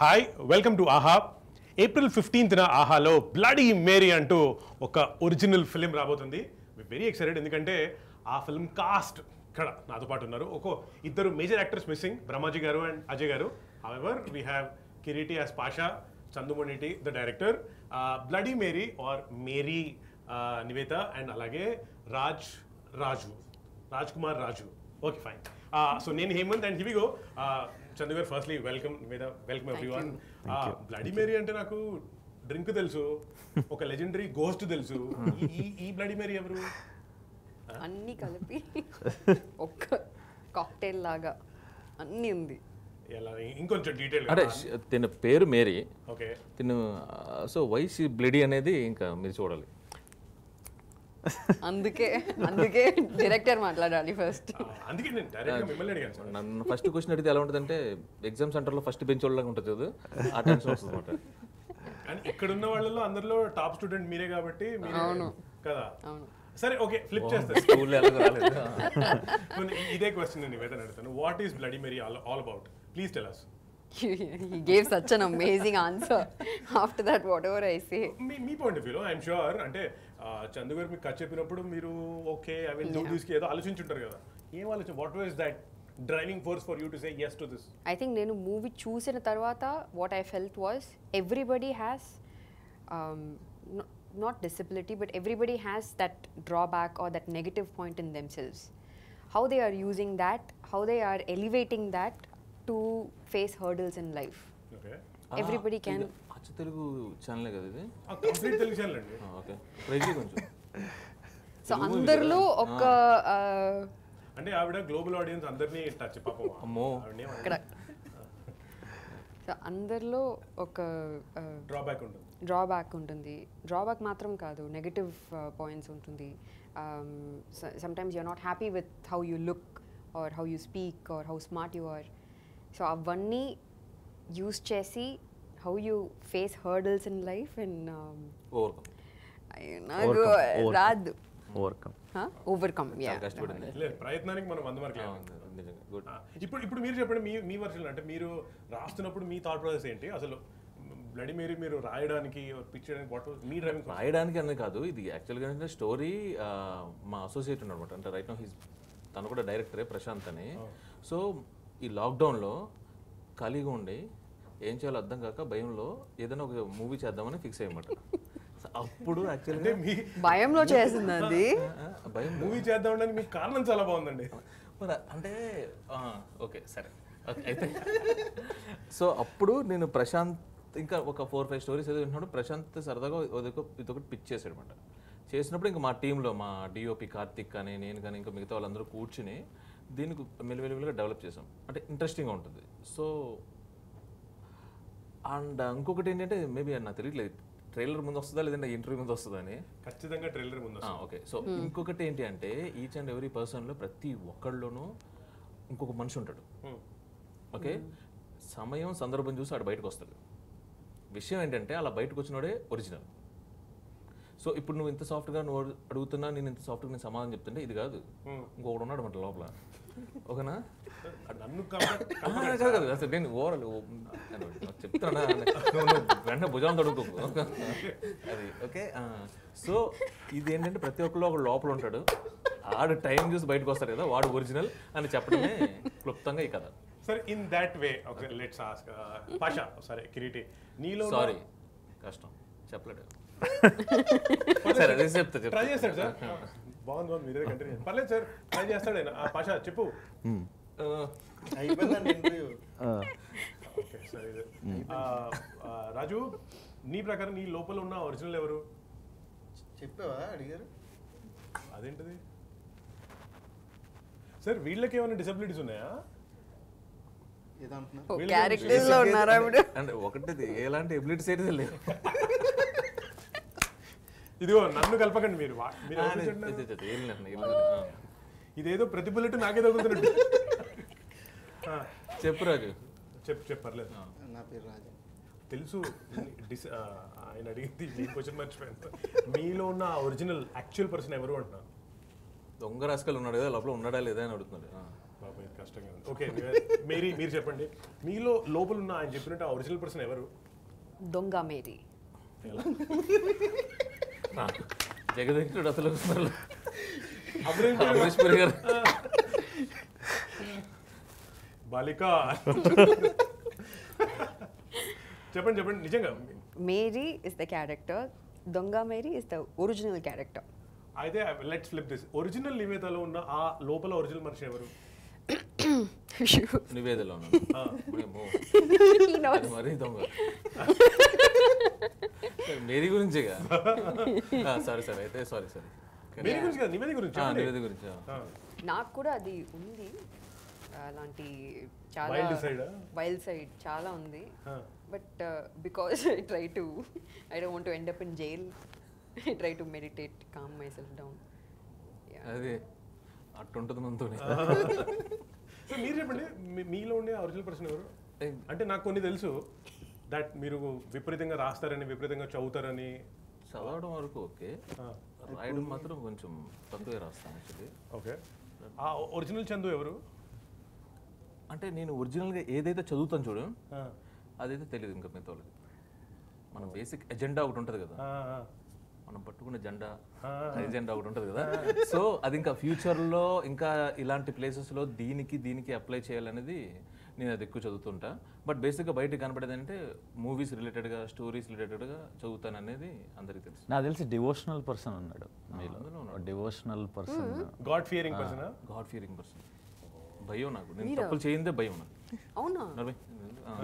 Hi welcome to Aha April ఫిఫ్టీన్త్న ఆహాలో Bloody Mary అంటూ ఒక ఒరిజినల్ ఫిలిం రాబోతుంది వెరీ ఎక్సైటెడ్ ఎందుకంటే ఆ ఫిల్మ్ కాస్ట్ ఇక్కడ నాతో పాటు ఉన్నారు ఒక ఇద్దరు మేజర్ యాక్టర్స్ మిస్సింగ్ బ్రహ్మాజీ గారు and Ajay garu however we have Kireeti as Pasha Chandu Mondeti the director Bloody Mary or Mary Nivetha and అలాగే Raj Raju Raj Kumar Raju okay fine so నేను హేమంత్ అండ్ హివిగో చందు గారు ఫస్ట్లీ వెల్కమ్ మీద welcome everyone Bloody Mary అంటే నాకు డ్రింక్ తెలుసు ఒక లెజెండరీ గోస్ట్ తెలుసు ఈ- ఈ ఈ బ్లడీ మేరీ ఎవరు అన్నీ కలిపి ఒక్క కాక్టైల్ లాగా అన్నీ ఉంది ఎలా ఇంకొంచెం డీటెయిల్ అంటే ష- తిన పేరు మేరీ ఓకే తిను సో వైస్ బ్లడీ అనేది ఇంకా మీరు చూడాలి అందుకే అందుకే డైరెక్టర్ మాట్లాడాలి ఫస్ట్ అందుకే నేను డైరెక్ట్గా మిమ్మల్ని అడిగాను సార్ నన్ను ఫస్ట్ క్వశ్చన్ అడిగితే ఎలా ఉంటుందంటే ఎగ్జామ్ సెంటర్లో ఫస్ట్ బెంచ్ వాళ్ళగా ఉంటుంది కదా ఆ టెన్షన్ వస్తుంది అనమాట కానీ ఇక్కడ ఉన్న వాళ్ళలో అందరిలో టాప్ స్టూడెంట్ మీరే కాబట్టి మీరే అవును. కదా అవును సరే ఓకే ఫ్లిప్ చేస్తా స్కూల్లో ఎలా రాలేదు పోనీ ఇదే క్వశ్చన్ నేను నివేదన అడుగుతాను what is Bloody Mary all all about please tell us he gave such an amazing answer after that whatever i say మీ మీ పాయింట్ ఆఫ్ వ్యూలో ఐఎమ్ షూర్ అంటే ఆ, చందు గారు మీకు కథ చెప్పినప్పుడు మీరు okay I will do this ఏదో ఆలోచించుంటారు కదా ఏం ఆలోచన what was that driving force for you to say yes to this I think నేను మూవీ చూసిన తర్వాత what I felt was everybody has not disability but everybody has that drawback or that negative point in themselves how they are using that how they are elevating that to face hurdles in life okay everybody can అచ్చ తెలుగు ఛానలే కదా ఇది complete Telugu channel అండి okay prize కొంచెం so అందరిలో ఒక అంటే ఆవిడ గ్లోబల్ ఆడియన్స్ అందరినీ టచ్ పాపం అమ్మో. ఆవిడని ఇక్కడ సో అందరిలో ఒక డ్రాబ్యాక్ ఉంటుంది డ్రాబ్యాక్ ఉంటుంది డ్రాబ్యాక్ మాత్రం కాదు నెగటివ్ పాయింట్స్ ఉంటుంది sometimes you're not happy with how you look or how you speak or how smart you are so అవన్నీ యూస్ చేసి how you face hurdles in life and overcome నాకు రాదు overcome overcome yeah కష్టపడింది లేదు ప్రయత్నానికి మనం వంద మార్కులు ఆ, నిజంగా గుడ్ ఇప్పుడు ఇప్పుడు మీరు చెప్పండి మీ మీ వర్షన్ అంటే మీరు రాస్తున్నప్పుడు మీ థాట్ ప్రాసెస్ ఏంటి అసలు బ్లడీ మేరీ మీరు రాయడానికి పిచ్ చేయడానికి వాట్ మీ డ్రైవింగ్ రాయడానికి అనేది కాదు ఇది యాక్చువల్గా ఏంటంటే స్టోరీ మా అసోసియేట్ అనమాట అంటే రైట్ నో హీస్ తను కూడా డైరెక్టరే ప్రశాంత్ అని సో ఈ లాక్డౌన్లో ఖాళీగా ఉండి ఏం చేయాలో అర్థం కాక భయంలో ఏదైనా ఒక మూవీ చేద్దామని ఫిక్స్ అయ్యమాట So, అప్పుడు యాక్చువల్గా మీ భయంలో చేసింది అది భయం మూవీ చేద్దాం ఉండడానికి మీకు కారణం చాలా బాగుందండి మరి అంటే ఓకే సరే ఓకే అయితే సో అప్పుడు నేను ప్రశాంత్ ఇంకా ఒక ఫోర్ ఫైవ్ స్టోరీస్ ఏదో వింటున్నాడు ప్రశాంత్ సరదాగా ఇదొక ఇదొకటి పిచ్ చేశాడు అనమాట చేసినప్పుడు ఇంకా మా టీంలో మా డిఓపి కార్తిక్ కానీ నేను కానీ ఇంకా మిగతా వాళ్ళందరూ కూర్చుని దీనికి మెల్లిమెల్లిగా డెవలప్ చేసాం అంటే ఇంట్రెస్టింగ్గా ఉంటుంది సో అండ్ ఇంకొకటి ఏంటంటే మేబీ నాకు తెలియట్లేదు ట్రైలర్ ముందు వస్తుందా లేదంటే ఇంటర్వ్యూ ముందు వస్తుందా అని ఖచ్చితంగా ట్రైలర్ ముందు వస్తుంది. ఓకే సో ఇంకొకటి ఏంటి అంటే ఈచ్ అండ్ ఎవ్రీ పర్సన్లో ప్రతి ఒక్కళ్ళలోనూ ఇంకొక మనిషి ఉంటాడు Hmm. ఓకే సమయం సందర్భం చూసి ఆడు బయటకు వస్తాడు విషయం ఏంటంటే అలా బయటకు వచ్చినోడే ఒరిజినల్ సో ఇప్పుడు నువ్వు ఇంత సాఫ్ట్గా నువ్వు అడు- అడుగుతున్నా నేను ఇంత సాఫ్ట్గా నేను సమాధానం చెప్తుంటే ఇది కాదు ఇంకొకడు ఉన్నాడు మన లోపల ఓకేనా నన్ను కాబట్టి ఆ, కాదు కాదు అసలు నేను ఓవరాల్ చెప్తున్నా నువ్వు నువ్వు వెంటనే భుజాలు తడుకోకు అది ఓకే సో ఇది ఏంటంటే ప్రతి ఒక్కళ్ళు ఒక లోపల ఉంటాడు ఆడు టైం చూసి బయటకు వస్తాడు కదా వాడు ఒరిజినల్ అని చెప్పడమే క్లుప్తంగా ఈ కథ సరే in that way okay let's ask Pasha సరే కిరీటి నీలో సారీ కష్టం చెప్పలేడు సరే అదే చెప్తా చెప్తా ట్రై చేస్తాడు సార్ బాగుంది బాగుంది మీరే కంటిన్యూ పర్లేదు సార్ ట్రై చేస్తాడు ఆయన ఆ, పాషా చెప్పు ఆ, అయిపోయిందండి ఇంటర్వ్యూ ఓకే సరే ఇది. ఆ, ఆ, రాజు నీ ప్రకారం నీ లోపల ఉన్న ఒరిజినల్ ఎవరు చెప్పావా అడిగారు అదేంటిది సార్ వీళ్ళకి ఏమైనా డిసబిలిటీస్ ఉన్నాయా ఏదో అంటున్నా వీళ్ళకి క్యారెక్టర్స్ లో ఉన్నారా ఇప్పుడు అంటే ఒకటి ఎలాంటి ఎబిలిటీస్ అయితే లేవు ఇదిగో నన్ను కలపకండి మీరు వా- మీరు ఆ, ఎవరిని లేదు, చూడండి? లేదు, లేదు, ఏం లేదు, ఏం లేదు. ఆ. ఇదేదో ప్రతి బుల్లెట్ నాకే తగ్గుతున్నట్టు ఆ, చెప్పు రాజు చెప్పు చెప్పు పర్లేదు నా పేరు రాజు తెలుసు డిస్ ఆ, ఆయన అడిగింది మీ క్వశ్చన్ మర్చిపోయాను మీలో ఉన్న ఒరిజినల్ యాక్చువల్ పర్సన్ ఎవరు అంటున్నా దొంగ రాసుకలు ఉన్నాడు కదా లోపల ఉన్నాడా లేదా అని అడుగుతున్నాడు ఆ. పాపం ఇది కష్టంగా ఉంది ఓకే మేరీ మీరు చెప్పండి మీలో లోపల ఉన్న ఆయన చెప్పినట్టు ఆ ఒరిజినల్ పర్సన్ ఎవరు దొంగ మేరీ ఎలా జగదీశ్వరుడు అసలు అసలు అమరీష్ అమరీష్ పురి గారు బాలిక చెప్పండి చెప్పండి నిజంగా మేరీ ఇస్ ద క్యారెక్టర్ దొంగ Mary is the original character అయితే లెట్స్ ఫ్లిప్ దిస్ ఒరిజినల్ నివేదలో ఉన్న ఆ లోపల ఒరిజినల్ మనిషి ఎవరు నివేదలో ఆ, అది మరీ దొంగ మేరీ గురించేగా సారీ సారీ అయితే సారీ సారీ మేరీ గురించి కదా నివేది గురించి చెప్పండి. నివేద గురించి ఆ. ఆ, నాకు కూడా అది ఉంది అలాంటి చాలా Wild side ఆ? వైల్డ్ సైడ్ చాలా ఉంది ఆ. But because I try to I don't want to end up in jail I try to meditate calm myself down అది అట్టుంటుంది మనతో సో మీరు చెప్పండి మీ- మీలో ఉండే ఒరిజినల్ పర్సన్ ఎవరు ఏం? అంటే నాకు కొన్ని తెలుసు దట్ మీరు విపరీతంగా రాస్తారని విపరీతంగా చదువుతారని చదవడం వరకు ఓకే ఆ, రాయడం మాత్రం కొంచెం తక్కువే రాస్తాను యాక్చువల్లీ ఓకే ఆ ఒరిజినల్ చందు ఎవరు అంటే నేను ఒరిజినల్గా ఏదైతే చదువుతాను చూడు ఆ, అదైతే తెలియదు ఇంకా మిగతా వాళ్ళకి మన బేసిక్ ఎజెండా ఒకటి ఉంటుంది కదా ఆ, ఆ. మనం పట్టుకున్న జెండా ఆ. ఎజెండా ఒకటి ఉంటుంది కదా సో అది ఇంకా ఫ్యూచర్లో ఇంకా ఇలాంటి ప్లేసెస్లో దీనికి దీనికి అప్లై చేయాలనేది నేను అది ఎక్కువ చదువుతుంటా బట్ బేసిక్గా బయటకు కనపడేది అంటే మూవీస్ రిలేటెడ్గా స్టోరీస్ రిలేటెడ్గా చదువుతాను అనేది అందరికీ తెలుసు నాకు తెలిసి డివోషనల్ పర్సన్ ఉన్నాడు మీలో అందులో devotional person god fearing person god fearing person భయం నాకు నేను తప్పులు చేయిందే భయం నాకు అవునా నలభై ఆ.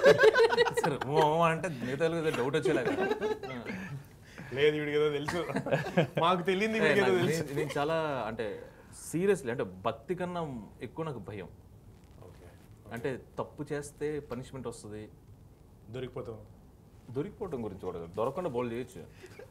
సరే ఓ ఓ అంటే మిగతా వాళ్ళకి డౌట్ వచ్చేలాగా ఆ. లేదు వీడికి ఏదో తెలుసు మాకు తెలియంది ఏ, వీడికి ఏదో నాకు- తెలుసు నేను- నేను చాలా అంటే సీరియస్లీ అంటే భక్తి కన్నా ఎక్కువ నాకు భయం ఓకే అంటే తప్పు చేస్తే పనిష్మెంట్ వస్తుంది దొరికిపోతాం దొరికిపోవడం గురించి కూడా కాదు. దొరకకుండా బోల్ చేయొచ్చు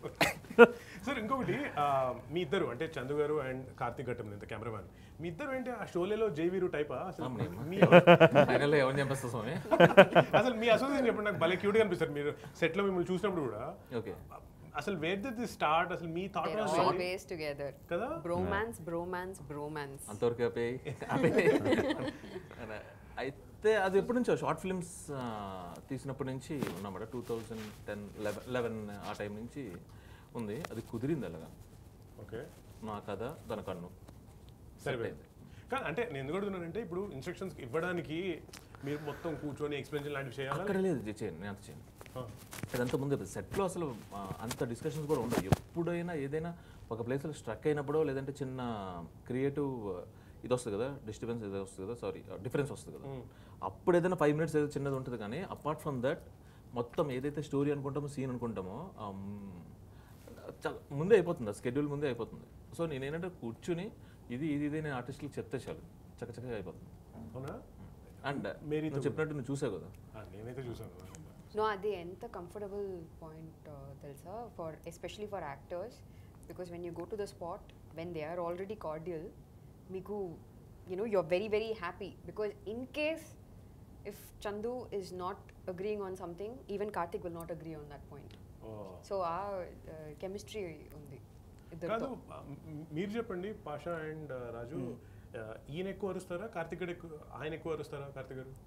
సార్ ఇంకొకటి ఆ, మీ ఇద్దరు అంటే చందు గారు అండ్ కార్తీక్ ఘట్టం ఇంత కెమెరామ్యాన్ మీ ఇద్దరు ఏంటి ఆ షోలేలో జైవీరు టైపా అసలు మీ ఫైనల్ ఎవరిని చంపేస్తా స్వామి అసలు మీ అసోసియేషన్ చెప్పండి నాకు భలే క్యూట్గా అనిపిస్తారు మీరు సెట్ లో మిమ్మల్ని చూసినప్పుడు కూడా ఓకే అసలు వేర్ ది స్టార్ట్ అసలు మీ థాట్ They're always together. కదా Bromance, bromance, bromance. అంతవరకు ఆపేయి ఆపేయి. అలా. అయితే అది ఎప్పటి నుంచో షార్ట్ ఫిల్మ్స్ తీసినప్పటి నుంచి ఉన్నమాట two thousand ten eleven eleven ఆ టైం నుంచి ఉంది అది కుదిరింది అలాగా ఓకే నా కథ తన కన్ను సరిపోయింది కానీ అంటే నేను ఎందుకు అడుగుతున్నానంటే ఇప్పుడు ఇన్స్ట్రక్షన్స్ ఇవ్వడానికి మీరు మొత్తం కూర్చొని ఎక్స్ప్లెయిన్ లాంటివి చేయాలి అక్కడ లేదు ఇది చేయను నేను అంత చేయను ఇదంతా ముందే సెట్లో అసలు ఆ, అంత డిస్కషన్స్ కూడా ఉండవు ఎప్పుడైనా ఏదైనా ఒక ప్లేస్లో స్ట్రక్ అయినప్పుడో లేదంటే చిన్న క్రియేటివ్ ఇది వస్తుంది కదా డిస్టర్బెన్స్ ఏదో వస్తుంది కదా సారీ డిఫరెన్స్ వస్తుంది కదా అప్పుడు ఏదైనా ఫైవ్ మినిట్స్ ఏదో చిన్నది ఉంటుంది కానీ అపార్ట్ ఫ్రమ్ దట్ మొత్తం ఏదైతే స్టోరీ అనుకుంటామో సీన్ అనుకుంటామో ఆ, మ్, చాలా ముందే అయిపోతుంది ఆ స్కెడ్యూల్ ముందే అయిపోతుంది సో నేనేంటంటే కూర్చుని ఇది ఇది ఇది నేను ఆర్టిస్ట్కి చెప్తే చాలు చక్కచక్కగా అయిపోతుంది అవునా అండ్ మేరీతో నువ్వు చెప్పినట్టు నువ్వు చూసావు కదా ఆ, నేనైతే చూసాను No, అది ఎంత కంఫర్టబుల్ పాయింట్ తెలుసా for especially for actors because when you go to the spot when they are already cordial మీకు you know you are very very happy because in case if Chandu is not agreeing on something even Karthik will not agree on that point so ఆ chemistry ఉంది కాదు ఇద్దరితో ఆ, మ్- మీరు చెప్పండి Pasha and రాజు ఆ, ఈయన ఎక్కువ అరుస్తారా కార్తిక్ గారు ఎక్కువ ఆయన ఎక్కువ అరుస్తారా కార్తిక్ గారు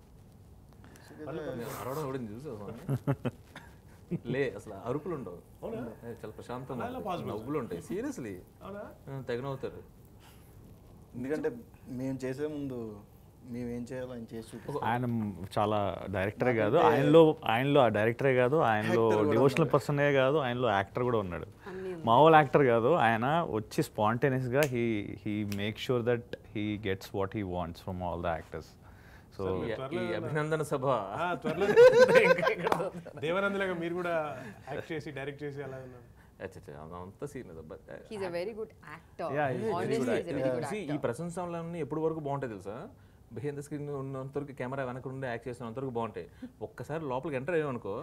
నేను అరవడం కూడా చూసావు స్వామి లే అసలు అరుపులు ఉండవు ఏ, చాలా ప్రశాంతంగా అలా ఉంటుంది. possible. నవ్వులు ఉంటాయి సీరియస్లీ అవునా తెగనవుతారు ఎందుకంటే మేము చేసే ముందు మేము ఏం చేయాలో ఆయన చేసి చూపిస్తాం ఆయన చాలా డైరెక్టరే కాదు ఆయనలో ఆయనలో ఆ డైరెక్టరే కాదు ఆయనలో డివోషనల్ పర్సనే కాదు ఆయనలో యాక్టర్ కూడా ఉన్నాడు మామూలు యాక్టర్ కాదు ఆయన వచ్చి స్పాంటేనియస్గా he he make sure that he gets what he wants from all the actors so ఈ- ఈ అభినందన సభ ఆ, త్వరలో దేవనందలాగా మీరు కూడా యాక్ట్ చేసి డైరెక్ట్ చేసి అలా ఉన్నారు అచ్చా, అచ్చా, అంత scene but he's a very good actor Yeah, he's very honestly good is a very good See, ఈ ప్రశంసలన్నీ ఎప్పుడు వరకు బాగుంటాయి తెలుసా బిహైండ్ ద స్క్రీన్ ఉన్నంతవరకు కెమెరా వెనక ఉండి యాక్ట్ చేసినంతవరకు బాగుంటాయి ఒక్కసారి లోపలికి ఎంటర్ అయ్యామనుకో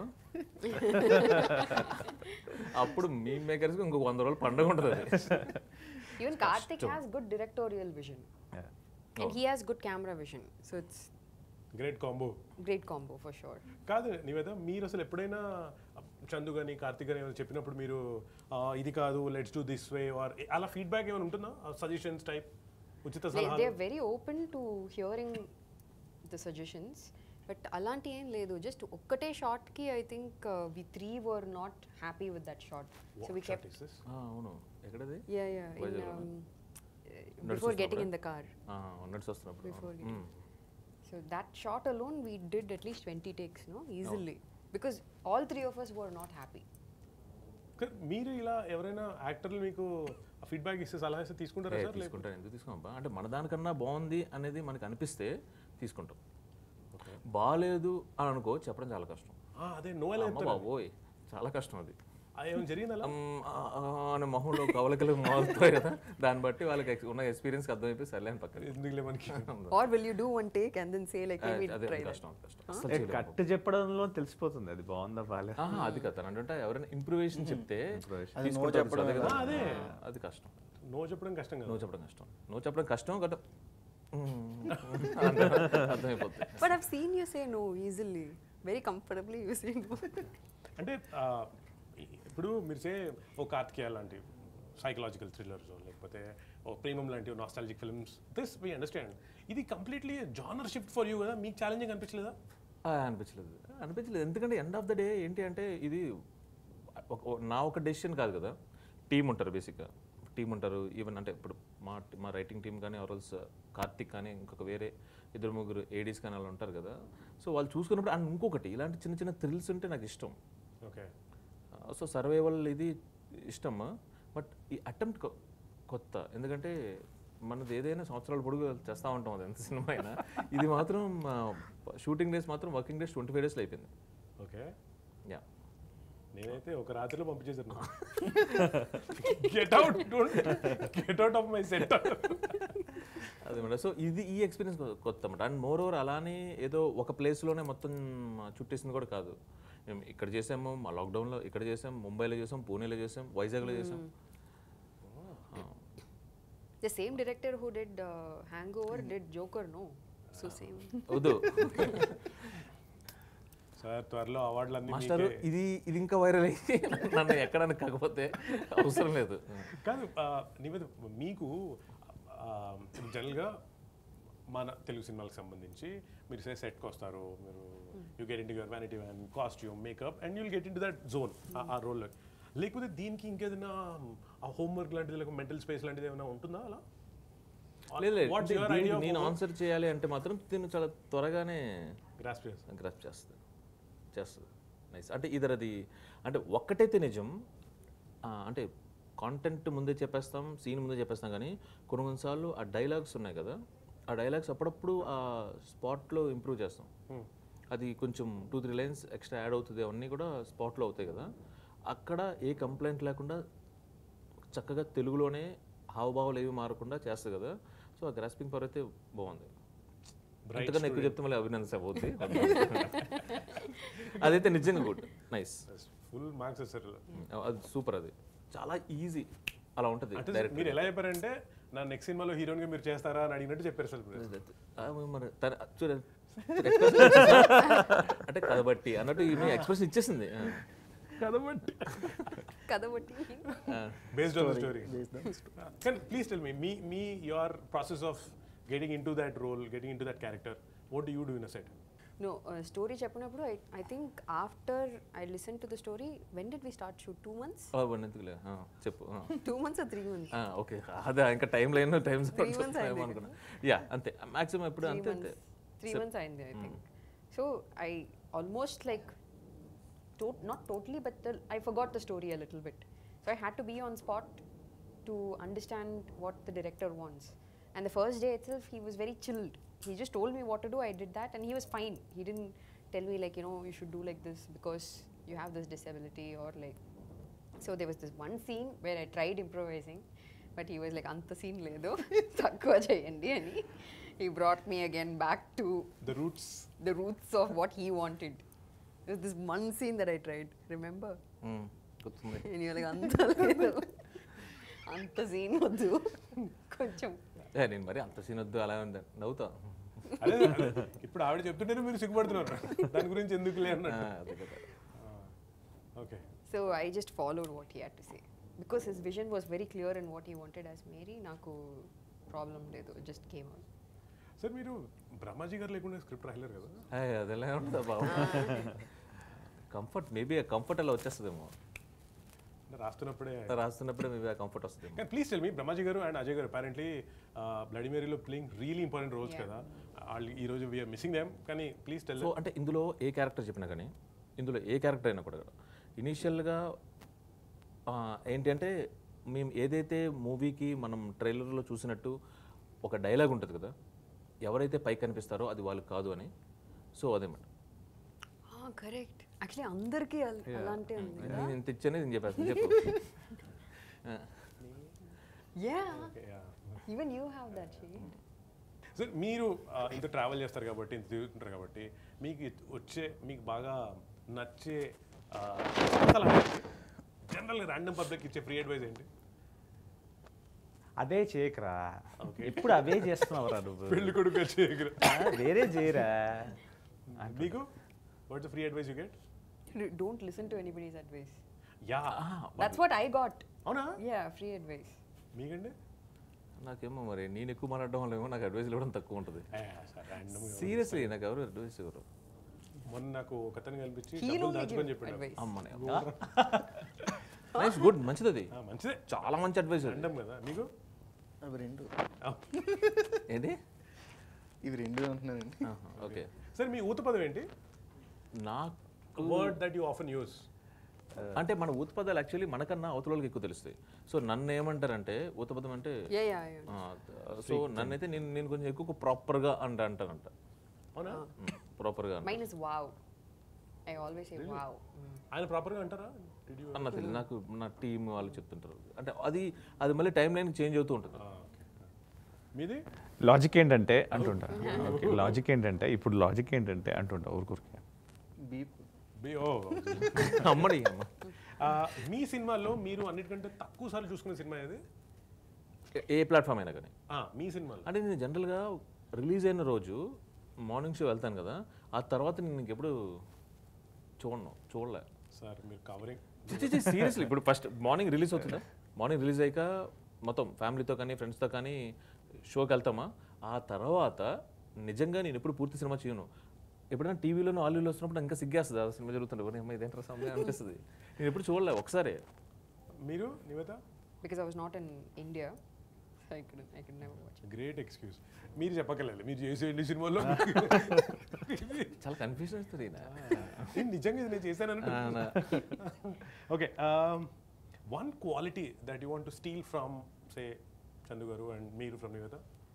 అప్పుడు మీ మేకర్స్కి ఇంకొక వంద రోజులు పండగ ఉంటుంది అది Even Karthik has good directorial vision. And he has good camera vision. So it's great combo great combo for sure. కాదు నివేద మీరు అసలు ఎప్పుడైనా చందు కానీ కార్తిక్ కానీ ఏమైనా చెప్పినప్పుడు మీరు ఆ, ఇది కాదు let's do this way or అలా ఫీడ్బ్యాక్ ఏమైనా ఉంటుందా సజెషన్స్ టైప్ ఉచిత దే సలహాలు are very open to hearing the suggestions but అలాంటి ఏం లేదు జస్ట్ ఒక్కటే షార్ట్కి I think we three were not happy with that shot so we What shot kept is this? ఆ, అవును ఎక్కడది యా యా ఇన్ వైజాగ్లోనా? బిఫోర్ గెటింగ్ నడుస్తున్నప్పుడా? ఇన్ ద కార్ ఆ, నడిచి వస్తున్నప్పుడు Before అవును. getting- hmm. So that shot alone we did at least twenty takes no easily because all three of us were not happy కానీ మీరు ఇలా ఎవరైనా యాక్టర్లు మీకు ఫీడ్బ్యాక్ ఇస్తే సలహా ఇస్తే తీసుకుంటారా ఏ, సార్ లేకపోతే తీసుకుంటాను ఎందుకు తీసుకోమబ్బా అంటే మన దానికన్నా బాగుంది అనేది మనకు అనిపిస్తే తీసుకుంటాం బాగాలేదు అని అనుకో చెప్పడం చాలా కష్టం ఆ, అదే నో ఎలా అమ్మ బాబోయ్ చాలా కష్టం అది ఆ, ఏమైనా జరిగింది అలా అమ్, ఆ, ఆ అనే మొహంలో కవలకలు మారుతాయి కదా దాన్ని బట్టి వాళ్ళకి ex- ఉన్న ఎక్స్పీరియన్స్ అర్థమైపోయి సర్లే అని పక్కన ఎందుకులే మనకి or will you do one take and then say like అదే ట్రై అది దట్ కష్టం అది కష్టం అస్సలు చేయలేము. కట్ చెప్పడంలో తెలిసిపోతుంది అది బాగుందా బాగాలేదు ఆహా, అది కదా అంటే ఎవరైనా ఇంప్రూవేషన్ చెప్తే అది నో తీసుకుంటారు చెప్పడం అదే కదా. ఆ, అదే. అది కష్టం నో చెప్పడం కష్టం కదా నో చెప్పడం కష్టం నో చెప్పడం కష్టం గట్ట అర్థమైపోతుంది But I've seen you say no easily. Very comfortably you say no. అంటే ఆ, ఇప్పుడు మీరు చే ఓ కార్తికేయ లాంటి సైకలాజికల్ థ్రిల్లర్స్ లేకపోతే ఓ ప్రేమం లాంటి nostalgic films this we understand ఇది completely genre shift for you కదా మీకు ఛాలెంజింగ్ అనిపించలేదా ఆ, అనిపించలేదు అనిపించలేదు ఎందుకంటే ఎండ్ ఆఫ్ ద డే ఏంటి అంటే ఇది ఒక- ఒక- నా ఒక డెసిషన్ కాదు కదా టీం ఉంటారు బేసిక్గా టీం ఉంటారు ఈవెన్ అంటే ఇప్పుడు మా మా రైటింగ్ టీం కానీ ఆర్ఎల్స్ కార్తిక్ కానీ ఇంకొక వేరే ఇద్దరు ముగ్గురు ఏడీస్ కానీ అలా ఉంటారు కదా సో వాళ్ళు చూసుకున్నప్పుడు అండ్ ఇంకొకటి ఇలాంటి చిన్న చిన్న థ్రిల్స్ ఉంటే నాకు ఇష్టం ఓకే సో సర్వైవల్ ఇది ఇష్టం బట్ ఈ అటెంప్ట్ కొత్త ఎందుకంటే మనది ఏదైనా సంవత్సరాల పొడుగు చేస్తూ ఉంటాం అది ఎంత సినిమా అయినా ఇది మాత్రం షూటింగ్ డేస్ మాత్రం వర్కింగ్ డేస్ ట్వంటీ ఫైవ్ డేస్లో అయిపోయింది ఓకే యా నేనైతే ఒక రాత్రిలో పంపించేసాను get out get out of my set అదే మేడం సో ఇది ఈ ఎక్స్పీరియన్స్ కొత్త అన్నమాట అండ్ మోర్ ఓవర్ అలానే ఏదో ఒక ప్లేస్లోనే మొత్తం చుట్టేసింది కూడా కాదు మేము ఇక్కడ చేసాము మా లాక్డౌన్లో ఇక్కడ చేసాం ముంబైలో చేసాం పూణేలో చేసాం వైజాగ్లో చేసాం The same director who did uh, Hangover did Joker, no? So same. వద్దు సార్ త్వరలో అవార్డులు అన్ని మాస్టర్ ఇది ఇది ఇంకా వైరల్ అయ్యి నన్ను ఎక్కడానికి కాకపోతే అవసరం లేదు కాదు ఆ, నివేద మీకు జనరల్గా మన తెలుగు సినిమాలకు సంబంధించి మీరు సే సెట్కి వస్తారు మీరు you get in your vanity van costume makeup and you'll get in to that zone ఆ రోల్లో లేకపోతే దీనికి ఇంకేదైనా ఆ హోంవర్క్ లాంటిది లేకపోతే మెంటల్ స్పేస్ లాంటిది ఏమైనా ఉంటుందా అలా లేదు లేదు. వాట్స్ యువర్ దీనికి ఐడియా నేను ఆన్సర్ చేయాలి అంటే మాత్రం దీన్ని చాలా త్వరగానే గ్రాస్ చేస్తారు గ్రాప్ చేస్తుంది చేస్తుంది నైస్ అంటే ఇదర్ అది అంటే ఒక్కటైతే నిజం ఆ, అంటే కాంటెంట్ ముందే చెప్పేస్తాం సీన్ ముందే చెప్పేస్తాం కానీ కొన్ని కొన్నిసార్లు ఆ డైలాగ్స్ ఉన్నాయి కదా ఆ డైలాగ్స్ అప్పుడప్పుడు ఆ స్పాట్లో ఇంప్రూవ్ చేస్తాం అది కొంచెం two three lines extra add అవుతుంది అవన్నీ కూడా స్పాట్లో అవుతాయి కదా అక్కడ ఏ కంప్లైంట్ లేకుండా చక్కగా తెలుగులోనే హావభావాలు ఏవి మారకుండా చేస్తుంది కదా సో ఆ గ్రాస్పింగ్ పవర్ అయితే బాగుంది ఎంతకన్నా ఎక్కువ చెప్తే మళ్ళీ అభినందన అవుద్ది అదైతే నిజంగా good nice full marks sir అది సూపర్ అది చాలా ఈజీ అలా ఉంటుంది అంటే డైరెక్ట్ మీరు ఎలా చెప్పారంటే నా నెక్స్ట్ సినిమాలో హీరోయిన్ గా మీరు చేస్తారా అని అడిగినట్టు చెప్పారు సార్ మరి తన చూడండి అంటే కాబట్టి అన్నట్టు మీ ఎక్స్ప్రెషన్ ఇచ్చేసింది ఆ. కదబట్టి Kadavati. based on the story. Can please tell me, me, me, your process of getting into that role, getting into that character. What do you do in a set? No, uh, story చెప్పినప్పుడు I, I think after I listened to the story, when did we start shoot? Two months? ఆ, వాడిని ఎందుకులే ఆ, చెప్పు ఆ. Two months or three months? ఆ, okay అదే ఇంకా time line time Three months అయింది. అనుకున్నా యా అంతే మాక్సిమం ఎప్పుడు three అంతే months. అంతే Three months అయింది I think. So I almost like, to- not totally, but the, I forgot the story a little bit. So I had to be on spot to understand what the director wants. And the first day itself, he was very chilled. He just told me what to do. I did that, and he was fine. He didn't tell me like you know you should do like this because you have this disability or like. So there was this one scene where I tried improvising, but he was like, "Anta scene ledo, takkuva cheyandi," and he, he brought me again back to The roots. the roots of what he wanted. There was this one scene that I tried. Remember? ఉమ్, గుర్తుంది And you're like, "Anta ledo, anta scene వద్దు కొంచెం ఏ, నేను మరి అంత scene వద్దు అలా ఉంది నవ్వుతా అదే అదే. ఇప్పుడు ఆవిడ చెప్తుంటేనే మీరు సిగ్గుపడుతున్నారు దాని గురించి ఎందుకులే ఆ, అన్నట్టు అదే కదా okay So I just followed what he had to say because his vision was very clear in what he wanted as Mary. నాకు ప్రాబ్లం లేదు జస్ట్ కేమ్ అవుట్ సార్ మీరు బ్రహ్మాజీ గారు లేకుండా స్క్రిప్ట్ రాయలేరు కదా హాయ్, అది ఎలా ఉంటుందా బాబు కంఫర్ట్ మేబీ ఆ కంఫర్ట్ అలా వచ్చేస్తుందేమో అంటే రాస్తున్నప్పుడే రాస్తున్నప్పుడే మేబీ ఆ కంఫర్ట్ వస్తుందేమో కానీ ప్లీజ్ టెల్ మీ బ్రహ్మాజీ గారు అండ్ అజయ్ గారు అపారెంట్లీ బ్లడీమేరీలో ప్లేయింగ్ రియలీ ఇంపార్టెంట్ రోల్స్ కదా వాళ్ళు ఈ రోజు వీఆర్ మిస్సింగ్ దెమ్ కానీ ప్లీజ్ టెల్ సో అంటే ఇందులో ఏ క్యారెక్టర్ చెప్పినా కానీ ఇందులో ఏ క్యారెక్టర్ అయినా కూడా ఇనీషియల్గా ఏంటి అంటే మేము ఏదైతే మూవీకి మనం ట్రైలర్లో చూసినట్టు ఒక డైలాగ్ ఉంటుంది కదా ఎవరైతే పైకి కనిపిస్తారో అది వాళ్ళు కాదు అని సో అదేమాట కరెక్ట్ యాక్చువల్లీ అందరికీ అల్- అలాంటి ఉంది నేను ఇంత ఇచ్చానే నేను చెప్పేస్తాను చెప్పు ఆ. Yeah even you have that shade sir మీరు ఆ, ఇంత ట్రావెల్ చేస్తారు కాబట్టి ఇంత తిరుగుతుంటారు కాబట్టి మీకు ఇ- వచ్చే మీకు బాగా నచ్చే జనరల్గా ర్యాండమ్ పబ్లిక్ ఇచ్చే ఫ్రీ అడ్వైస్ ఏంటి అదే చేయకరా ఇప్పుడు అవే చేస్తున్నావురా నువ్వు పెళ్లి కొడుకు వచ్చే దగ్గర. ఆ, వేరే చేయరా మీకు what's free advice you get don't listen to anybody's advice yeah that's what I got అవునా యా ఫ్రీ అడ్వైస్ మీకండి నాకేమో మరి నేను ఎక్కువ మాట్లాడడం వల్ల ఏమో నాకు అడ్వైస్ ఇవ్వడం తక్కువ ఉంటుంది ర్యాండమ్ సీరియస్లీ నాకు ఎవరు అడ్వైస్ ఇవ్వరు మొన్న నాకు ఒక అతను కనిపించి హీరో డబ్బులు దాచుకొని చెప్పాడు అడ్వైస్ అమ్మనే నైస్ గుడ్ మంచిది అది ఆ, మంచిదే చాలా మంచి అడ్వైస్ అది ర్యాండమ్ కదా మీకు అవి రెండు ఏంటి ఇవి రెండు అంటున్నానండి ఓకే సార్ మీ ఊత పదం ఏంటి నాకు word that you often use అంటే మన ఉత్పదాలు యాక్చువల్లీ మనకన్నా అవతల వాళ్ళకి ఎక్కువ తెలుస్తాయి సో నన్ను ఏమంటారంటే ఉత్పదం అంటే యా యా సో నన్నైతే నేను నేను కొంచెం ఎక్కువ ప్రాపర్గా అంట అంటానంట అవునా ప్రాపర్గా mine is wow I always say wow ఆయన ప్రాపర్గా అంటారా Did you- అన్న తెలియదు నాకు నా టీం వాళ్ళు చెప్తుంటారు అంటే అది అది మళ్ళీ టైం లైన్ చేంజ్ అవుతూ ఉంటుంది ఆ, okay. మీది లాజిక్ ఏంటంటే అంటుంటా ఓకే లాజిక్ ఏంటంటే ఇప్పుడు లాజిక్ ఏంటంటే అంటుంటా ఊరుకూరికి బీప్ బి ఓ అమ్మడి అమ్మ ఆ, మీ సినిమాల్లో మీరు అన్నిటికంటే తక్కువ సార్లు చూసుకునే సినిమా ఏది ఏ- ఏ ప్లాట్ఫామ్ అయినా కానీ ఆ, మీ సినిమాలో అంటే నేను జనరల్గా రిలీజ్ అయిన రోజు మార్నింగ్ షో వెళ్తాను కదా ఆ తర్వాత నేను ఇంకెప్పుడు చూడను చూడలే సార్ మీరు కవరింగ్ సీరియస్లీ ఇప్పుడు ఫస్ట్ మార్నింగ్ రిలీజ్ అవుతుందా మార్నింగ్ రిలీజ్ అయ్యాక మొత్తం ఫ్యామిలీతో కానీ ఫ్రెండ్స్తో కానీ షోకి వెళ్తామా ఆ తర్వాత నిజంగా నేను ఎప్పుడు పూర్తి సినిమా చేయను ఎప్పుడైనా టీవీలోనూ ఆల్యూలో వస్తున్నప్పుడు ఇంకా సిగ్గేస్తుంది ఆ సినిమా జరుగుతుంటే "ఒరేయ్ అమ్మ ఇదేంట్రా సమయం అనిపిస్తుంది నేను ఎప్పుడు చూడలే ఒకసారి మీరు Nivetha because I was not in India, so I couldn't, I could never watch it. Great excuse మీరు చెప్పగలేదు మీరు చేసే ఎన్ని సినిమాల్లో చాలా కన్ఫ్యూజన్ అవుతుంది ఈయన. నేను నిజంగా ఇది నేను చేశాను ఆ, నా- okay one quality that you want to steal from say Chandu garu and మీరు ఫ్రమ్ నివేత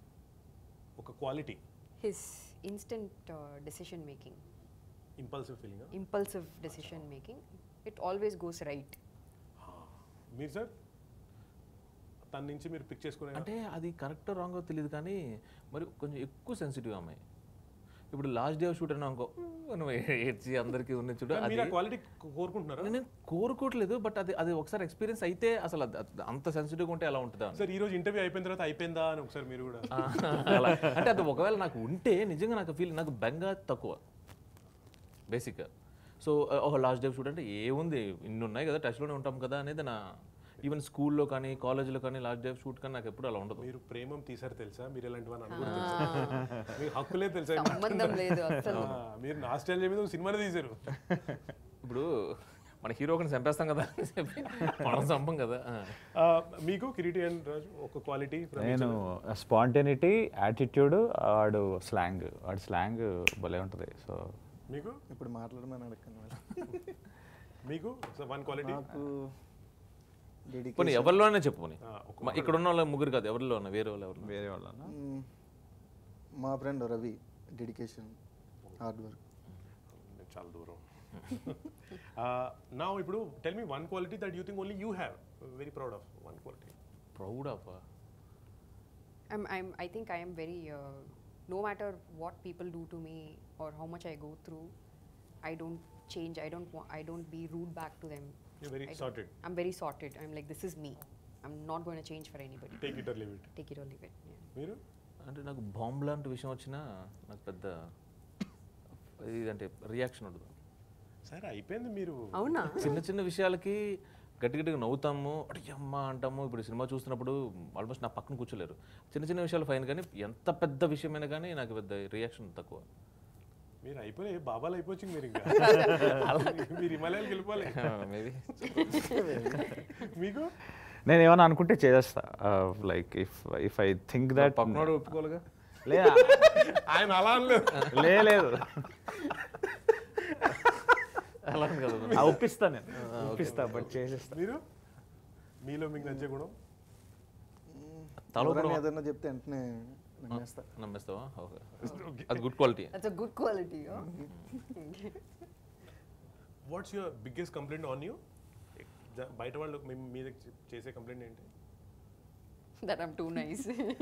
ఒక quality His instant uh, decision making, impulsive feeling impulsive decision making, it always goes right. మీరు సార్ తన నుంచి మీరు పిక్ చేసుకునే అంటే అది కరెక్ట్ రాంగో తెలియదు కానీ మరి కొంచెం ఎక్కువ సెన్సిటివ్ అమ్మాయి ఇప్పుడు లాస్ట్ డే షూట్ అన్నా అనుకో నువ్వు ఏడ్చి అందరికీ ఉన్న చూడు మీరు అది ఆ క్వాలిటీ కోరుకుంటున్నారా నేను కోరుకోవట్లేదు బట్ అది అది ఒకసారి ఎక్స్పీరియన్స్ అయితే అసలు అది- అది అంత సెన్సిటివ్గా ఉంటే ఎలా ఉంటుందా అని. సార్ ఈ రోజు ఇంటర్వ్యూ అయిపోయిన తర్వాత అయిపోయిందా అని ఒకసారి మీరు కూడా ఆ, అలా అంటే అది ఒకవేళ నాకు ఉంటే నిజంగా నాకు ఫీల్ నాకు బెంగ తక్కువ బేసిక్గా సో ఒక లాస్ట్ డే షూట్ అంటే ఏముంది ఇన్ని ఉన్నాయి కదా టచ్లోనే ఉంటాం కదా అనేది నా ఈవెన్ స్కూల్లో కానీ కాలేజ్లో కానీ లాస్ట్ డే షూట్ కానీ నాకు ఎప్పుడు అలా ఉండదు మీరు ప్రేమం తీసారు తెలుసా మీరు ఎలాంటివని అనుకుంటారు తెలుసా? మీకు హక్కులే తెలుసా సంబంధం లేదు అసలు ఆ, మీరు ఆస్ట్రేలియా మీద ఒక సినిమానే తీశారు ఇప్పుడు మన హీరో ఒకరిని చంపేస్తాం కదా అని చెప్పి మనం చంపం కదా ఆ. ఆ, మీకు కిరీటి అండ్ రాజు ఒక క్వాలిటీ నేను స్పాంటేనిటీ యాటిట్యూడ్ వాడు స్లాంగ్ వాడి స్లాంగ్ భలే ఉంటుంది సో మీకు ఇప్పుడు మాట్లాడమని అడగండి మరి. మీకు వన్ క్వాలిటీ నాకు పోనీ డెడికేషన్ ఎవరిలోనే చెప్పు పోనీ ఆ, ఒక మ- ఇక్కడ ఉన్న వాళ్ళ ముగ్గురు కాదు ఎవరిలో ఉన్నా వేరే వాళ్ళు ఎవరు వేరే వాళ్ళ మా friend Ravi dedication hard work చాలా దూరం నా ఇప్పుడు tell me one quality that you think only you have very proud of one quality proud of I'm, I'm, I think I am very, uh, no matter what people do to me or how much I go through, I don't change. I don't want, I don't be rude back to them. You very I don't- sorted I'm very sorted. I'm like, this is me. I'm not going to change for anybody. Take it or leave it Take it or leave it. Yeah. మీరు అంటే నాకు bomb లాంటి విషయం వచ్చినా నాకు పెద్ద ఇదంటే reaction ఉండదు సరే అయిపోయింది మీరు అవునా చిన్న చిన్న విషయాలకి గట్టి గట్టిగా నవ్వుతాము అడి అమ్మ అంటాము ఇప్పుడు సినిమా చూస్తున్నప్పుడు ఆల్మోస్ట్ నా పక్కన కూర్చోలేరు చిన్న చిన్న విషయాలు ఫైన్ కానీ ఎంత పెద్ద విషయమైనా కానీ నాకు పెద్ద రియాక్షన్ తక్కువ మీరు అయిపోయి బాబాలు అయిపోవచ్చు మీరు ఇంకా మీరు హిమాలయాలకు వెళ్ళిపోలే మేబీ మీకు నేను ఏమైనా అనుకుంటే చేసేస్తా like if if I think that పక్కనోడు ఒప్పుకోవాలిగా లే ఆయన అలా అనలేదు లే లేదు అలా అని కదా ఆ, ఒప్పిస్తా నేను ఒప్పిస్తా బట్ చేసేస్తా మీరు మీలో మీకు నచ్చే గుణం తల ఎవరైనా ఊపడం. ఏదైనా చెప్తే వెంటనే నమ్మేస్తా నమ్మేస్తావా ఓకే అది good quality That's a good quality. Huh? What's your biggest complaint on you బయట వాళ్ళు మీ మీద చేసే కంప్లైంట్ ఏంటి that I'm too nice.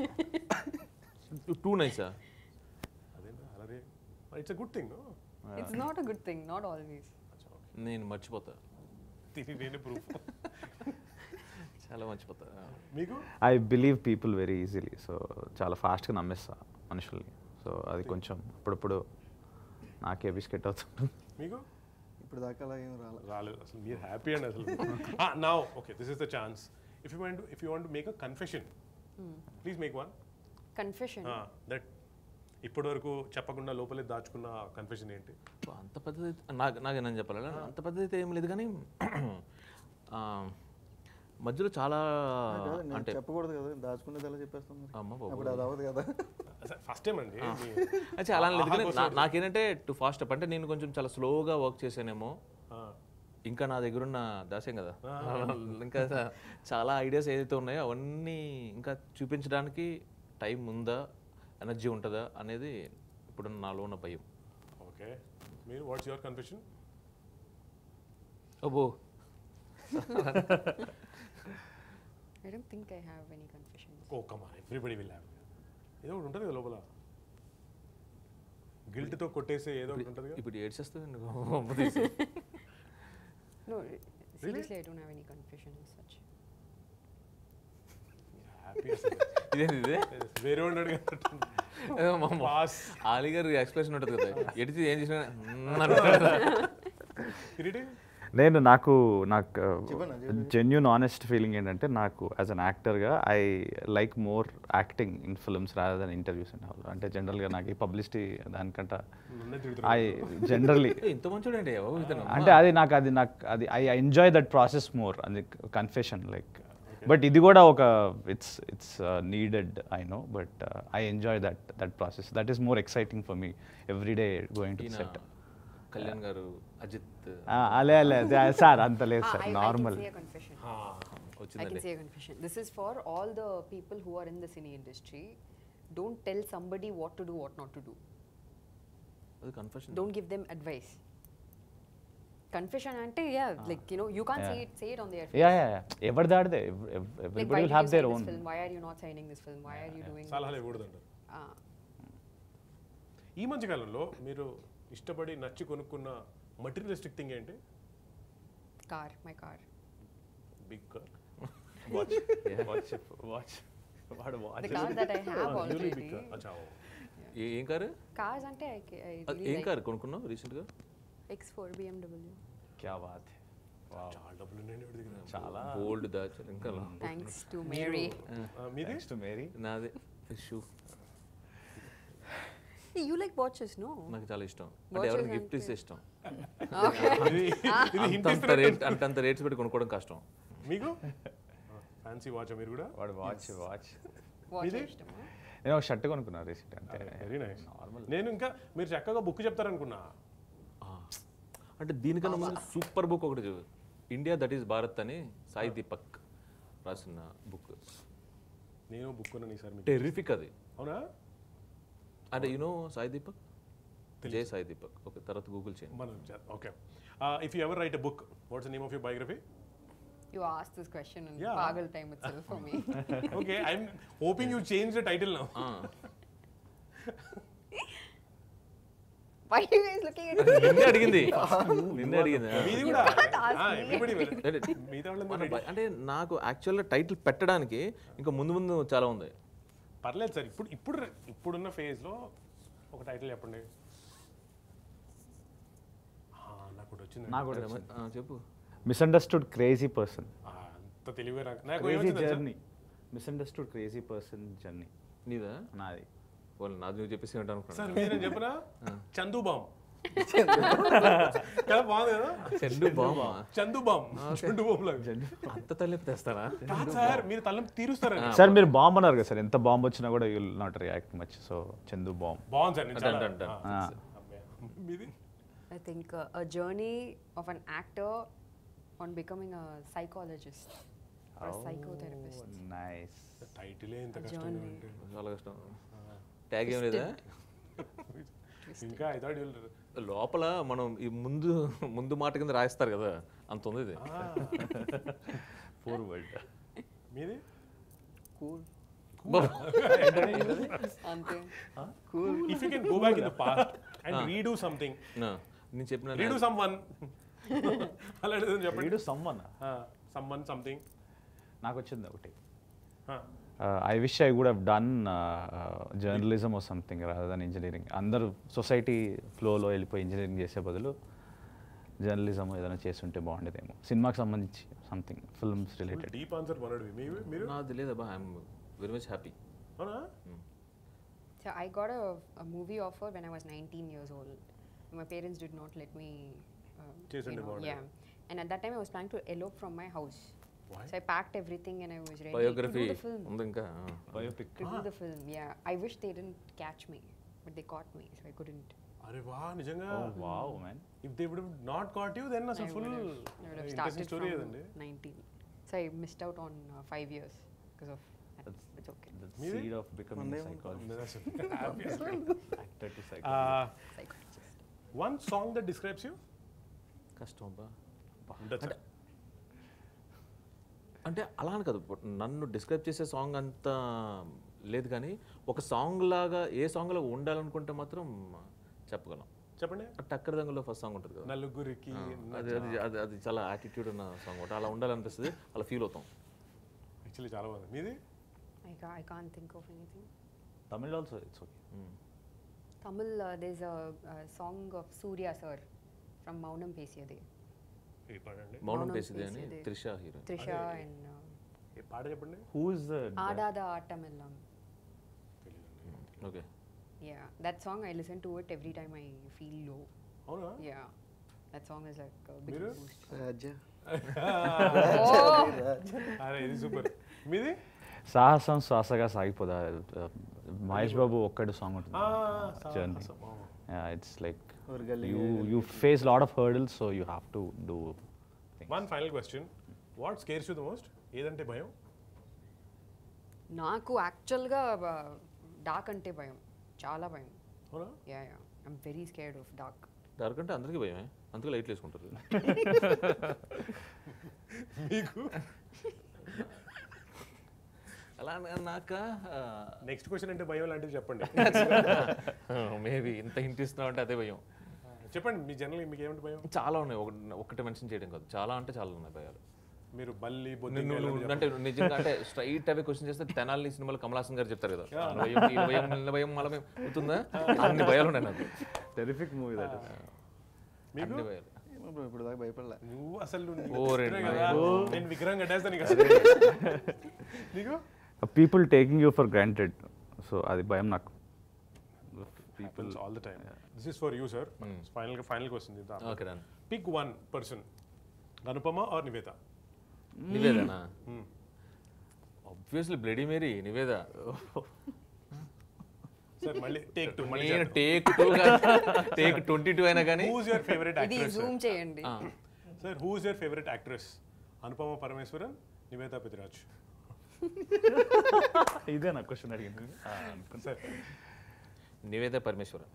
Too నైసా అదేంటో అలాగే it's a good thing it's not a good thing, not always. నేను మర్చిపోతా దీనికి నేనే ప్రూఫ్ చాలా మర్చిపోతా మీకు I believe people very easily so చాలా ఫాస్ట్గా నమ్మేస్తా మనుషుల్ని సో అది కొంచెం అప్పుడప్పుడు నాకే బిస్కెట్ అవుతుంది మీకు ఇప్పుడు దాకా అలా ఏం రాలేదు రాలేదు అసలు మీరు హ్యాపీ అండి అసలు నా okay this is the chance if you want if you want make a confession please make one Confession. That ఇప్పటి వరకు చెప్పకుండా లోపలే దాచుకున్న కన్ఫెషన్ ఏంటి అంత పెద్దది నాకు నాకేనని చెప్పాలి అంత పెద్దది అయితే ఏం లేదు కానీ ఆ, మధ్యలో చాలా కాదు, నేను అంటే చెప్పకూడదు కదా దాచుకునేది ఎలా చెప్పేస్తాం మరి? అమ్మ బాబోయ్. అప్పుడు అది అవ్వదు కదా ఫస్ట్ టైం అండి మీ- అంటే అలా అని లేదు కానీ నా- నాకేంటంటే టు ఫాస్ట్ అప్ అంటే నేను కొంచెం చాలా స్లోగా వర్క్ చేశానేమో ఆ, ఇంకా నా దగ్గర ఉన్న దాసేం కదా ఇంకా చాలా ఐడియాస్ ఏదైతే ఉన్నాయో అవన్నీ ఇంకా చూపించడానికి టైం ఉందా ఎనర్జీ ఉంటుందా అనేది ఇప్పుడు నాలో ఉన్న భయం ఓకే మీరు వాట్స్ యువర్ కన్ఫెషన్ అబ్బో I don't think I have any confessions. Oh come on everybody will have ఏదో ఒకటి ఉంటుంది కదా లోపల గిల్ట్తో కొట్టేసే ఏదో ఒకటి ఉంటుంది కదా ఇప్పుడు ఏడ్చేస్తుంది నువ్వు తీసి. No, seriously, I don't have any confession as such. Happy అసలు ఇదేంటి ఇదే వేరే వాడిని అడిగినట్టు ఏదో మా మా- పాస్ ఆలీ గారి ఎక్స్ప్రెషన్ ఉంటుంది కదా ఎడిచి ఏం చేసినా "మ్మ్" అంటాడు. కిరీటి నేను నాకు నాకు చెప్పనా, జెన్యున్ ఆనెస్ట్ ఫీలింగ్ ఏంటంటే నాకు యాజ్ అన్ యాక్టర్గా I like more acting in films rather than interviews and all అంటే జనరల్గా నాకు ఈ పబ్లిసిటీ దానికంట నన్నే ఐ జనరల్లీ ఏ, ఇంత మంచోడు అండి బాబు ఇతను అంటే అది నాకు అది నాకు అది I enjoy that process more అది కన్ఫెషన్ లైక్ బట్ ఇది కూడా ఒక it's it's needed I know but I enjoy that that process that is more exciting for me every day going to ఈయన సెట్ కళ్యాణ్ గారు అజిత్ అలే అలే సార్ అంత లేదు Ah, sir I, I normal can say a confession. I can వచ్చిందండి say a confession. This is for all the people who are in the cine industry. Don't tell somebody what to do, what not to do. అది confession Don't give them advice. Confession ante, yeah, like you know, you can't say Yeah. it say it on their face. Yeah yeah ఎవరి దాడిదే Like, why everybody did will you have sign there this own film? Why are you not signing this film? Why are you doing సలహాలు this? ఇవ్వకూడదు అంటారు Ah, ఈ మధ్య కాలంలో మీరు ఇష్టపడి నచ్చి కొనుక్కున్న మటీరియలిస్టిక్ థింగ్ ఏంటి car, my car. Big watch watch watch వాడు The car that I have already. Big అచ్చా ఓ. ఏ- ఏం car Cars ante I, ca- I అది really ఏం like కారు కొనుక్కున్నావు రీసెంట్గా X4 BMW. క్యా బాత్ చాలా డబ్బులు ఉన్నాయండి వాడి దగ్గర చాలా గోల్డ్ దాచారు ఇంకా Thanks to Mary. ఆ, మీది థ్యాంక్స్ టు మేరీ నాది shoe Hey, you like watches, no? నాకు చాలా ఇష్టం అంటే Watches ఎవరైనా గిఫ్ట్ అంటే- ఇస్తే ఇష్టం ఇది ఇది hint అంతంత రేట్ అంతంత రేట్స్ పెట్టి కొనుక్కోవడం కష్టం మీకు ఫ్యాన్సీ వాచ్ మీరు కూడా వాడు వాచ్ వాచ్ Watch Meeting? ఇష్టమా? నేను ఒక షర్ట్ కొనుక్కున్నాను రీసెంట్ అంటే వెరీ నైస్ నేను ఇంకా మీరు చక్కగా బుక్ చెప్తారనుకున్నా ఆ. అంటే దీనికన్నా ముందు సూపర్ బుక్ ఒకటి చదువు ఇండియా దట్ ఈస్ భారత్ అని సాయి దీపక్ రాసిన బుక్ నేను బుక్ కొన్నాను ఈసారి మీకు టెర్రిఫిక్ అది అవునా అంటే యూనో సాయి దీపక్ జై సాయి దీపక్ ఓకే తర్వాత గూగుల్ చేయండి మనం okay if you ever write a book what's name of your biography You asked this question in Yeah. Pagal time itself for me. Okay I'm hoping you change the title now ఆ. Why are you guys looking at me? నిన్నే అడిగింది నిన్నే అడిగింది ఆ. మీది కూడా ask me. Everybody అంటే మిగతా మన వాళ్ళందరూ భయ- అంటే నాకు యాక్చువల్గా టైటిల్ పెట్టడానికి ఇంకా ముందు ముందు చాలా ఉంది పర్లేదు సార్ ఇప్పుడు ఇప్పుడు ఇప్పుడున్న ఫేజ్లో ఒక టైటిల్ చెప్పండి ఆ, నాకు ఒకటి వచ్చింది నాకు కూడా ఆ, చెప్పు మిస్అండర్స్టూడ్ క్రేజీ పర్సన్ ఆ, అంత తెలివి నాకు నాకు క్రేజీ ఏమొచ్చింది తెలుసా? Journey misunderstood crazy person journey నీదా నాది వాళ్ళు నాది నువ్వు చెప్పేసి ఉంటాను సార్ అనుకున్నాను మీరు నేను చెప్పనా చందు బామ్ కదా బాగుంది కదా చెండు బామా చందు బామ్ చందు బామ్ లాగా అంత తల్లిపి తెస్తారా కాదు సార్ మీరు తల్లం తీరుస్తారండి సార్ మీరు బాంబ్ అన్నారు కదా సార్ ఎంత బాంబ్ వచ్చినా కూడా you'll not react much so Chandu bomb బాగుంది సార్ నేను చాలా- Done, done, done. ఆ, Ah. అమ్మాయి. మీది I think uh, a journey of an actor on becoming a psychologist or a psychotherapist. Nice టైటిలే ఇంత A కష్టంగా journey. ఉంటే. చాలా కష్టం ట్యాగ్ ఏం లేదా ఇంకా ఐ థాట్ యుల్ లోపల మనం ఈ ముందు ముందు మాట కింద రాయిస్తారు కదా అంత ఉంది ఇది ఫోర్వర్డ్ మీది కూల్ అంతే if you can go back in the past and redo something నా, నేను చెప్పిన రీడూ సమ్ వన్ అలాంటిది చెప్పండి వీడు సమ్మన్ సమ్ వన్ సంథింగ్ నాకు వచ్చింది ఒకటి I wish I would have done journalism or something rather than engineering అందరూ సొసైటీ ఫ్లోలో వెళ్ళిపోయి ఇంజనీరింగ్ చేసే బదులు జర్నలిజం ఏదైనా చేస్తుంటే బాగుండేదేమో సినిమాకి సంబంధించి something films related deep answer మనడు మీరు మీరు నాది లేదబ్బా ఐఎమ్ వెరీ మచ్ హ్యాపీ అవునా So I got a, a movie offer when I was 19 years old. My parents did not let me. Um, Chase you into know, model. yeah, and at that time I was planning to elope from my house. Why? So I packed everything and I was ready biography to do the film. ఉంది ఇంకా biopic To do the film, yeah. I wish they didn't catch me, but they caught me, so I couldn't. అరే వా నిజంగా wow man if they would not caught you then అసలు I full would have, I would have interesting started story from కదండి 19. So I missed out on uh, five years because of that. It's okay. మీది? Seed of becoming psychologist actor to psychologist Psychologist. One song that describes you కష్టం అబ్బా ఉండదు sir అంటే అలా అని కాదు ఇప్పుడు నన్ను డిస్క్రైబ్ చేసే సాంగ్ అంత లేదు కానీ ఒక సాంగ్ లాగా ఏ సాంగ్ లాగా ఉండాలనుకుంటే మాత్రం చెప్పగలం చెప్పండి టక్కర్ దంగలో ఫస్ట్ సాంగ్ ఉంటుంది కదా నలుగురికి అది అది అది అది చాలా యాటిట్యూడ్ ఉన్న సాంగ్ ఒకటి అలా ఉండాలనిపిస్తుంది అలా ఫీల్ అవుతాం యాక్చువల్లీ చాలా బాగుంది మీది I, ca- I can't think of anything. Tamil also it's okay Tamil, uh, there's a, a song of Surya sir from Maunam Pesiyade. ఏ పాడండి మౌనం మౌనం పేసిది అని Pesiyade. Trisha hero Trisha and uh, ఏ పాట చెప్పండి who is the Adada Attamellam. Okay Yeah, that song I listen to it every time I feel low. అవునా Yeah, that song is like a big Miru? boost. Raja Oh, అరే ఇది super మీది సాహసం శ్వాసగా సాగిపోదా మహేష్ బాబు ఒక్కడు సాంగ్ ఉంటుంది Ah, జర్నీ సాహసం, oh. It's like ఒక గల్లీ you you face lot of hurdles so you have to do one final question what scares you the most ఏదంటే భయం నాకు యాక్చువల్గా డార్క్ అంటే భయం చాలా భయం అవునా yeah yeah I'm very scared of dark dark అంటే అందరికీ భయమే అందుకే లైట్లు వేసుకుంటారు మీకు అలా నాక నెక్స్ట్ క్వశ్చన్ అంటే భయం లాంటిది చెప్పండి మేబీ ఇంత హింట్ ఇస్తున్నావు అంటే అదే భయం చెప్పండి మీ జనరల్ మీకు ఏమిటి భయం చాలా ఉన్నాయి ఒక ఒకటి మెన్షన్ చేయడం కాదు చాలా అంటే చాలా ఉన్నాయి భయాలు మీరు బల్లి బొద్దింక నిన్ను ఇలాంటివి నువ్వు అంటే నిజంగా అంటే స్ట్రైట్ అవే క్వశ్చన్ చేస్తే తెనాలి సినిమాలో కమలాసన్ గారు చెప్తారు కదా ఆ భయం ఈ భయం నిన్న భయం మళ్ళీ భయం గుర్తుందా అన్ని భయాలు ఉన్నాయి నాకు టెరిఫిక్ మూవీ దట్ మీకు అన్ని భయాలు ఇప్పుడు ఇప్పుడు దాకా భయపడలే నువ్వు అసలు ఓ, నువ్వు రెండు చెప్తున్నావు కదా, భయాలు. నేను విగ్రహం కట్టేస్తాను నీకు అసలు నీకు people taking you for granted so అది భయం నాకు people all the time this is for you sir final final question okay రాను pick one person Anupama or Nivetha నివేదనా obviously Bloody Mary Nivetha sir మళ్ళీ టేక్ టూ మళ్ళీ నేను take two take twenty two అయినా కానీ హూస్ యువర్ ఫేవరెట్ ఇది actress zoom చేయండి sir who's your favourite actress Anupama Parameswaran Nivetha Pethuraj ఇదే నా క్వశ్చన్ అడిగింది సార్ నివేద పరమేశ్వర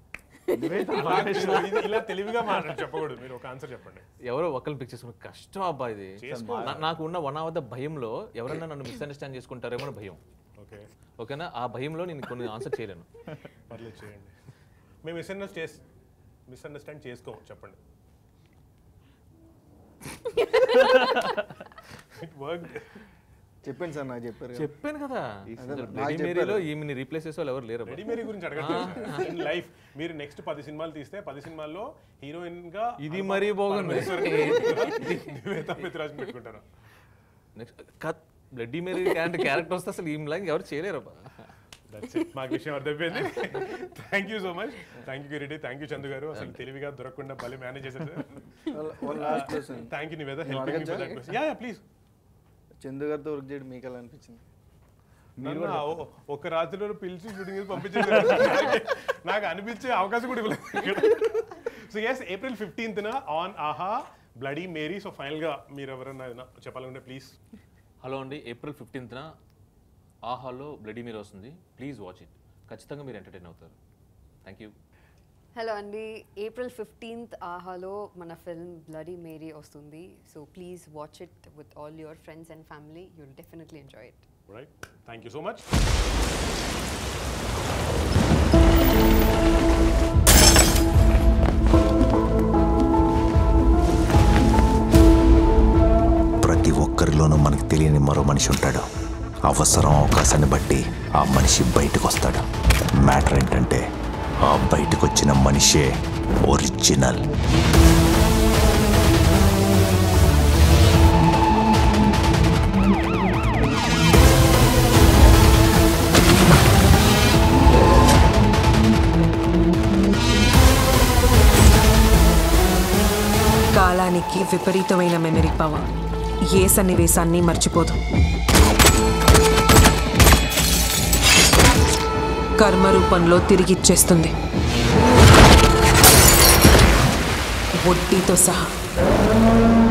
ఇలా తెలివిగా మాట్లాడి చెప్పకూడదు మీరు ఒక ఆన్సర్ చెప్పండి ఎవరో ఒకరిని పిక్ చేసుకుని కష్టం అబ్బా ఇది చేసుకో. నా- నాకు ఉన్న వన్ ఆఫ్ ద భయంలో ఎవరైనా నన్ను మిస్అండర్స్టాండ్ చేసుకుంటారేమో అని భయం ఓకే ఓకేనా ఆ భయంలో నేను కొన్ని ఆన్సర్ చేయలేను పర్లేదు చేయండి మేము మిస్అండర్స్టాండ్ చేసి మిస్అండర్స్టాండ్ చేసుకోము చెప్పండి ఇట్ వర్క్ చెప్పండి సార్ నాకు చెప్పారు కదా. చెప్పాను కదా నాకు బ్లడీ మేరీలో ఈమెని రీప్లేస్ చేసే వాళ్ళు ఎవరు లేరు రెడీ మేరీ గురించి అడగట్లేదు ఇన్ లైఫ్ మీరు నెక్స్ట్ పది సినిమాలు తీస్తే పది సినిమాల్లో హీరోయిన్ గా ఇది మరీ బాగుంది నివేత మిత్రాజ్ పెట్టుకుంటారు నెక్స్ట్ కత్ బ్లడీ మేరీ క్యారెక్టర్ క్యారెక్టర్ వస్తే అసలు ఈమె లాగా ఎవరు చేయలేరు That's it. మాకు విషయం అర్థమైపోయింది thank you so much thank you Kireeti thank you Chandu garu అసలు తెలివిగా దొరకకుండా భలే మేనేజ్ చేశారు one last question thank you Nivetha నువ్వు హెల్పింగ్ అడగచ్చా? యా యా ప్లీజ్ చందు గారితో వర్క్ చేయడం మీకు ఎలా అనిపించింది నన్ను ఆ ఓ- ఒక రాత్రిలో పిలిచి షూటింగ్ పంపించేసారు నాకు- నాకు అనిపించే అవకాశం కూడా ఇవ్వలేదు సో ఎస్ ఏప్రిల్ ఫిఫ్టీన్త్న on Aha Bloody Mary so ఫైనల్గా మీరు ఎవరన్నా ఏదైనా చెప్పాలనుకుంటే ప్లీజ్ హలో అండి ఏప్రిల్ ఫిఫ్టీన్త్న ఆహాలో బ్లడీ మీర్ వస్తుంది ప్లీజ్ వాచ్ ఇట్ ఖచ్చితంగా మీరు ఎంటర్టైన్ అవుతారు థ్యాంక్ యూ హలో అండి ఏప్రిల్ ఫిఫ్టీన్త్ ఆహాలో మన ఫిల్మ్ బ్లడీ మేరీ వస్తుంది so please watch it with all your friends and family you'll definitely enjoy it right thank you so much ప్రతి ఒక్కరిలోనూ మనకు తెలియని మరో మనిషి ఉంటాడు అవసరం అవకాశాన్ని బట్టి ఆ మనిషి బయటకు వస్తాడు మ్యాటర్ ఏంటంటే ఆ బయటకు వచ్చిన మనిషే ఒరిజినల్ కాలానికి విపరీతమైన మెమరీ పవర్ ఏ సన్నివేశాన్ని మర్చిపోదు కర్మ రూపంలో తిరిగిచ్చేస్తుంది వడ్డీతో సహా